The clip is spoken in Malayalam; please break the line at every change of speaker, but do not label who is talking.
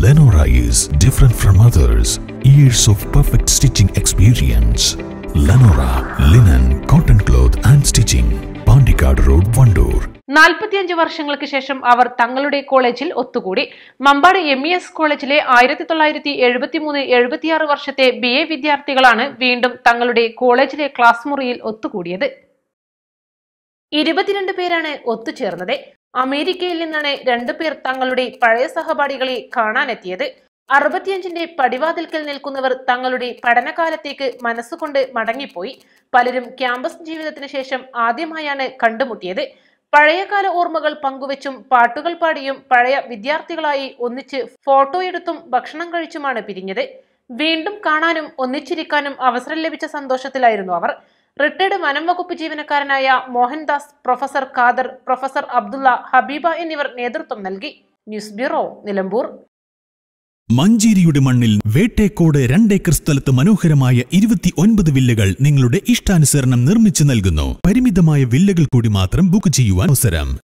Lenora is different from others. Years of perfect stitching experience. Lenora linen, cotton cloth and stitching. Pandikad Road, Vandoor.
നാൽപ്പത്തിയഞ്ച് വർഷങ്ങൾക്ക് ശേഷം അവർ തങ്ങളുടെ കോളേജിൽ ഒത്തുകൂടി മമ്പാട് എം ഇ എസ് കോളേജിലെ ആയിരത്തി തൊള്ളായിരത്തി എഴുപത്തി മൂന്ന് എഴുപത്തിയാറ് വർഷത്തെ ബി എ വിദ്യാർത്ഥികളാണ് വീണ്ടും തങ്ങളുടെ കോളേജിലെ ക്ലാസ് മുറിയിൽ ഒത്തുകൂടിയത് ഇരുപത്തിരണ്ട് പേരാണ് ഒത്തുചേർന്നത് അമേരിക്കയിൽ നിന്നാണ് രണ്ടുപേർ തങ്ങളുടെ പഴയ സഹപാഠികളെ കാണാനെത്തിയത് അറുപത്തിയഞ്ചിന്റെ പടിവാതിൽക്കൽ നിൽക്കുന്നവർ തങ്ങളുടെ പഠനകാലത്തേക്ക് മനസ്സുകൊണ്ട് മടങ്ങിപ്പോയി പലരും ക്യാമ്പസ് ജീവിതത്തിന് ശേഷം ആദ്യമായാണ് കണ്ടുമുട്ടിയത് പഴയകാല ഓർമ്മകൾ പങ്കുവച്ചും പാട്ടുകൾ പാടിയും പഴയ വിദ്യാർത്ഥികളായി ഒന്നിച്ച് ഫോട്ടോ എടുത്തും ഭക്ഷണം കഴിച്ചുമാണ് പിരിഞ്ഞത് വീണ്ടും കാണാനും ഒന്നിച്ചിരിക്കാനും അവസരം ലഭിച്ച സന്തോഷത്തിലായിരുന്നു അവർ റിട്ടയർഡ് വനം വകുപ്പ് ജീവനക്കാരനായ മോഹൻദാസ് പ്രൊഫസർ ഖാദർ പ്രൊഫസർ അബ്ദുള്ള ഹബീബ എന്നിവർ നേതൃത്വം നൽകി ന്യൂസ് ബ്യൂറോ നിലമ്പൂർ
മഞ്ചേരിയുടെ മണ്ണിൽ വേട്ടേക്കോട് രണ്ടേക്കർ സ്ഥലത്ത് മനോഹരമായ ഇരുപത്തി ഒൻപത് വില്ലകൾ നിങ്ങളുടെ ഇഷ്ടാനുസരണം നിർമ്മിച്ചു നൽകുന്നു പരിമിതമായ വില്ലകൾ കൂടി മാത്രം ബുക്ക് ചെയ്യുവാൻ അവസരം